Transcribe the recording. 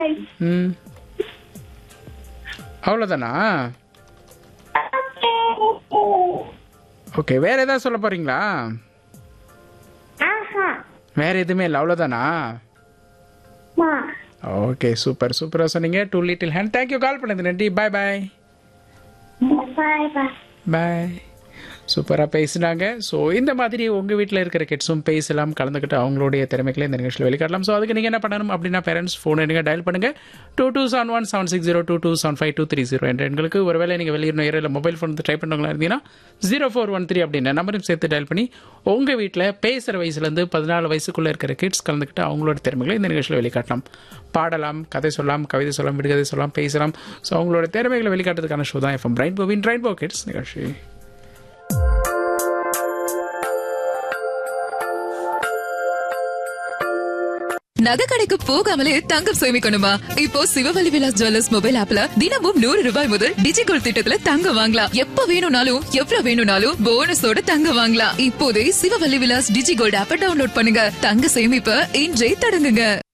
ம் அவ்வளோதானா ஓகே வேற ஏதாவது சொல்ல போறீங்களா ஆஹா வேற எதுவுமே இல்லை அவ்வளோதானா மா ஓகே சூப்பர் சூப்பராக சொன்னீங்க two little hand thank you call பண்ணது நன்றி பாய் பாய் பாய் பாய் பாய் சூப்பராக பேசினாங்க ஸோ இந்த மாதிரி உங்கள் வீட்டில் இருக்கிற கிட்ஸும் பேசலாம் கலந்துக்கிட்டு அவங்களுடைய திறமைகளை இந்த நிகழ்ச்சியில் வெளிக்காட்டலாம் ஸோ அதுக்கு நீங்கள் என்ன பண்ணணும் அப்படின்னா பேரண்ட்ஸ் ஃபோன் நீங்கள் டயல் பண்ணுங்கள் two two seven one seven six zero two two seven five two three zero என்ற எண்களுக்கு ஒருவேளை நீங்கள் வெளியிடணும் ஏரியில் மொபைல் ஃபோன் ட்ரை பண்ணுறவங்களா இருந்தீங்கன்னா ஜீரோ ஃபோர் ஒன் த்ரீ அப்படின்ற நம்பரையும் சேர்த்து டயல் பண்ணி உங்கள் வீட்டில் பேசுகிற வயசுலேருந்து பதினாலு வயசுக்குள்ளே இருக்கிற கிட்ஸ் கலந்துக்கிட்டு அவங்களோட திறமைகளை இந்த நிகழ்ச்சியில் வெளிக்காட்டலாம் பாடலாம் கதை சொல்லலாம் கவிதை சொல்லலாம் விடுகதை சொல்லலாம் பேசலாம் ஸோ அவங்களோட திறமைகளை வெளிக்காட்டுறதுக்கான ஷோ தான் எஃப்எம் பிரைன் போவின் ட்ரைன் போ கிட்ஸ் நிகழ்ச்சி நகை கடைக்கு போகாமலே தங்கம் சேமிக்கணுமா இப்போ சிவவழி விலாஸ் ஜுவல்லர்ஸ் மொபைல் ஆப்ல தினமும் நூறு ரூபாய் முதல் டிஜிகோல்ட் திட்டத்துல தங்கம் வாங்கலாம் எப்ப வேணும்னாலும் எவ்வளவு வேணும்னாலும் போனஸோட தங்கம் வாங்கலாம் இப்போதே சிவவழி விலாஸ் டிஜிகோல்ட் ஆப்ப டவுன்லோட் பண்ணுங்க தங்க சேமிப்ப இன்றே தொடங்குங்க